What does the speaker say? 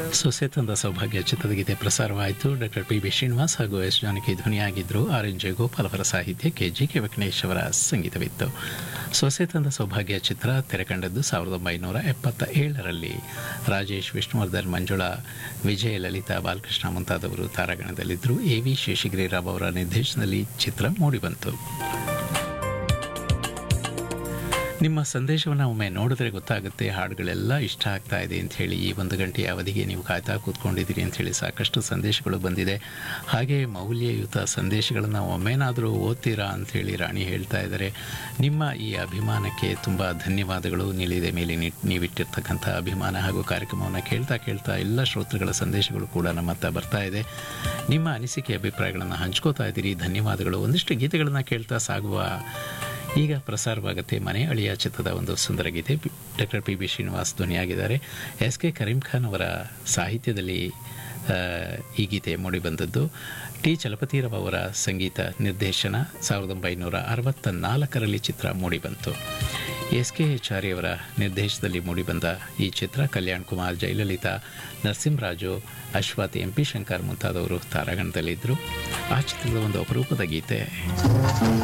ಸೊಸೆ ತಂದ ಸೌಭಾಗ್ಯ ಚಿತ್ರದ ಗೀತೆ ಪ್ರಸಾರವಾಯಿತು ಡಾಕ್ಟರ್ ಪಿ ಬಿ ಶ್ರೀನಿವಾಸ್ ಹಾಗೂ ಎಸ್ ಜಾನಕಿ ಧ್ವನಿಯಾಗಿದ್ದರು ಆರ್ ಎನ್ ಜಯಗೋಪಾಲ್ ಅವರ ಸಾಹಿತ್ಯಕ್ಕೆ ಜಿ ಕೆ ವೆಂಕಟೇಶ್ ಅವರ ಸಂಗೀತವಿತ್ತು ಸೊಸೆ ತಂದ ಸೌಭಾಗ್ಯ ಚಿತ್ರ ತೆರೆಕಂಡದ್ದು ಸಾವಿರದ ಒಂಬೈನೂರ ಎಪ್ಪತ್ತ ಏಳರಲ್ಲಿ ರಾಜೇಶ್ ವಿಷ್ಣುವರ್ಧನ್ ಮಂಜುಳಾ ವಿಜಯ ಲಲಿತಾ ಬಾಲಕೃಷ್ಣ ಮುಂತಾದವರು ತಾರಾಗಣದಲ್ಲಿದ್ದರು ಎ ವಿ ಶೇಷಗಿರಿರಾವ್ ಅವರ ನಿರ್ದೇಶನದಲ್ಲಿ ಚಿತ್ರ ಮೂಡಿಬಂತು ನಿಮ್ಮ ಸಂದೇಶವನ್ನು ಒಮ್ಮೆ ನೋಡಿದ್ರೆ ಗೊತ್ತಾಗುತ್ತೆ ಹಾಡುಗಳೆಲ್ಲ ಇಷ್ಟ ಆಗ್ತಾ ಇದೆ ಅಂತ ಹೇಳಿ ಈ ಒಂದು ಗಂಟೆಯ ಅವಧಿಗೆ ನೀವು ಕಾಯ್ತಾ ಕೂತ್ಕೊಂಡಿದ್ದೀರಿ ಅಂತ ಹೇಳಿ ಸಾಕಷ್ಟು ಸಂದೇಶಗಳು ಬಂದಿದೆ ಹಾಗೆ ಮೌಲ್ಯಯುತ ಸಂದೇಶಗಳನ್ನು ಒಮ್ಮೆನಾದರೂ ಓದ್ತೀರಾ ಅಂಥೇಳಿ ರಾಣಿ ಹೇಳ್ತಾ ಇದ್ದಾರೆ ನಿಮ್ಮ ಈ ಅಭಿಮಾನಕ್ಕೆ ತುಂಬ ಧನ್ಯವಾದಗಳು ನಿಲಿದೆ ಮೇಲೆ ನಿ- ನೀವಿಟ್ಟಿರ್ತಕ್ಕಂಥ ಅಭಿಮಾನ ಹಾಗೂ ಕಾರ್ಯಕ್ರಮವನ್ನು ಕೇಳ್ತಾ ಕೇಳ್ತಾ ಎಲ್ಲ ಶ್ರೋತೃಗಳ ಸಂದೇಶಗಳು ಕೂಡ ನಮ್ಮ ಹತ್ರ ಬರ್ತಾ ಇದೆ ನಿಮ್ಮ ಅನಿಸಿಕೆ ಅಭಿಪ್ರಾಯಗಳನ್ನು ಹಂಚ್ಕೋತಾ ಇದ್ದೀರಿ ಧನ್ಯವಾದಗಳು ಒಂದಿಷ್ಟು ಗೀತೆಗಳನ್ನು ಕೇಳ್ತಾ ಸಾಗುವ ಈಗ ಪ್ರಸಾರವಾಗುತ್ತೆ ಮನೆ ಅಳಿಯ ಚಿತ್ರದ ಒಂದು ಸುಂದರ ಗೀತೆ ಡಾಕ್ಟರ್ ಪಿ ಬಿ ಶ್ರೀನಿವಾಸ್ ಧ್ವನಿಯಾಗಿದ್ದಾರೆ ಎಸ್ ಕೆ ಕರೀಂ ಖಾನ್ ಅವರ ಸಾಹಿತ್ಯದಲ್ಲಿ ಆ, ಈ ಗೀತೆ ಮೂಡಿಬಂದದ್ದು ಟಿ ಚಲಪತಿರಾವ್ ಅವರ ಸಂಗೀತ ನಿರ್ದೇಶನ ಸಾವಿರದ ಒಂಬೈನೂರ ಅರವತ್ತ ನಾಲ್ಕರಲ್ಲಿ ಚಿತ್ರ ಮೂಡಿಬಂತು ಎಸ್ ಕೆ ಅವರ ನಿರ್ದೇಶನದಲ್ಲಿ ಮೂಡಿಬಂದ ಈ ಚಿತ್ರ ಕಲ್ಯಾಣ್ ಕುಮಾರ್ ಜಯಲಲಿತಾ ನರಸಿಂಹರಾಜು ಅಶ್ವಥ್ ಎಂ ಪಿ ಶಂಕರ್ ಮುಂತಾದವರು ತಾರಾಗಣದಲ್ಲಿದ್ದರು ಆ ಚಿತ್ರದ ಒಂದು ಅಪರೂಪದ ಗೀತೆ